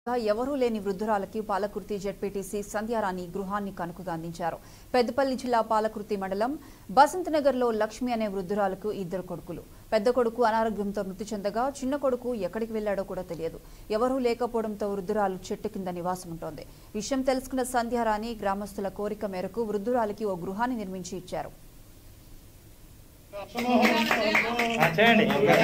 ఎవరూ లేని వృద్ధురాలకి పాలకుర్తి జెడ్పీటీసీ సంధ్యారాణి గృహాన్ని కనుకగా అందించారు పెద్దపల్లి జిల్లా పాలకుర్తి మండలం బసంత్ నగర్లో లక్ష్మి అనే వృద్ధురాలకు ఇద్దరు కొడుకులు పెద్ద కొడుకు అనారోగ్యంతో మృతి చెందగా చిన్న కొడుకు ఎక్కడికి వెళ్లాడో కూడా తెలియదు ఎవరూ లేకపోవడంతో వృద్ధురాలు చెట్టు కింద నివాసం ఉంటోంది విషయం తెలుసుకున్న సంధ్యారాణి గ్రామస్తుల కోరిక మేరకు వృద్ధురాలికి ఓ గృహాన్ని నిర్మించి ఇచ్చారు చేయండి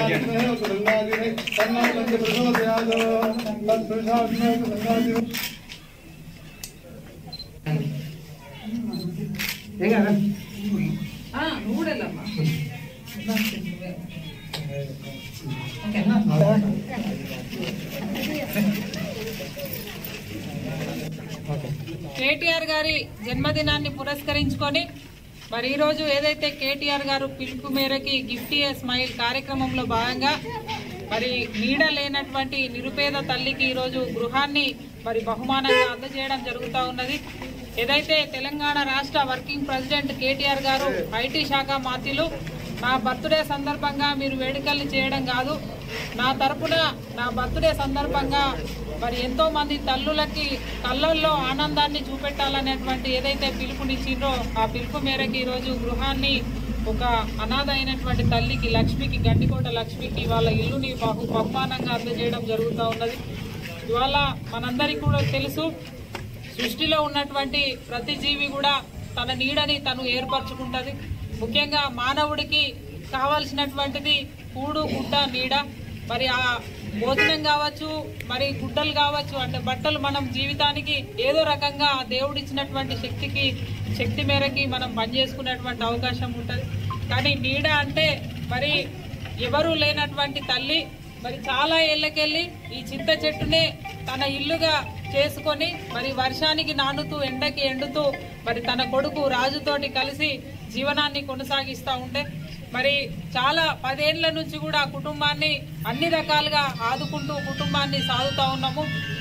కేటీఆర్ గారి జన్మదినాన్ని పురస్కరించుకొని మరి ఈరోజు ఏదైతే కేటీఆర్ గారు పిలుపు మేరకి గిఫ్ట్ ఏ స్మైల్ కార్యక్రమంలో భాగంగా మరి నీడ లేనటువంటి నిరుపేద తల్లికి ఈరోజు గృహాన్ని మరి బహుమానంగా అందజేయడం జరుగుతూ ఉన్నది ఏదైతే తెలంగాణ రాష్ట్ర వర్కింగ్ ప్రెసిడెంట్ కేటీఆర్ గారు ఐటీ శాఖ మాత్యులు నా బర్త్డే సందర్భంగా మీరు వేడుకల్ని చేయడం కాదు నా తరపున నా బర్త్డే సందర్భంగా మరి ఎంతో మంది తల్లులకి కళ్ళల్లో ఆనందాన్ని చూపెట్టాలనేటువంటి ఏదైతే పిలుపునిచ్చిండ్రో ఆ పిలుపు మేరకు ఈరోజు గృహాన్ని ఒక అనాథ అయినటువంటి తల్లికి లక్ష్మికి గండికోట లక్ష్మికి వాళ్ళ ఇల్లుని బహు బహుమానంగా అందజేయడం జరుగుతూ ఉన్నది ఇవాళ మనందరికీ కూడా తెలుసు సృష్టిలో ఉన్నటువంటి ప్రతి జీవి కూడా తన నీడని తను ఏర్పరచుకుంటది ముఖ్యంగా మానవుడికి కావాల్సినటువంటిది కూడు గుడ్డ నీడ మరి ఆ భోజనం కావచ్చు మరి గుడ్డలు కావచ్చు అంటే బట్టలు మనం జీవితానికి ఏదో రకంగా ఆ దేవుడిచ్చినటువంటి శక్తికి శక్తి మేరకి మనం పనిచేసుకునేటువంటి అవకాశం ఉంటుంది కానీ నీడ అంటే మరి ఎవరు లేనటువంటి తల్లి మరి చాలా ఏళ్ళకెళ్ళి ఈ చింత చెట్టునే తన ఇల్లుగా చేసుకొని మరి వర్షానికి నానుతూ ఎండకి ఎండుతూ మరి తన కొడుకు రాజుతోటి కలిసి జీవనాన్ని కొనసాగిస్తూ ఉండే మరి చాలా పదేళ్ల నుంచి కూడా ఆ కుటుంబాన్ని అన్ని రకాలుగా ఆదుకుంటూ కుటుంబాన్ని సాగుతూ ఉన్నాము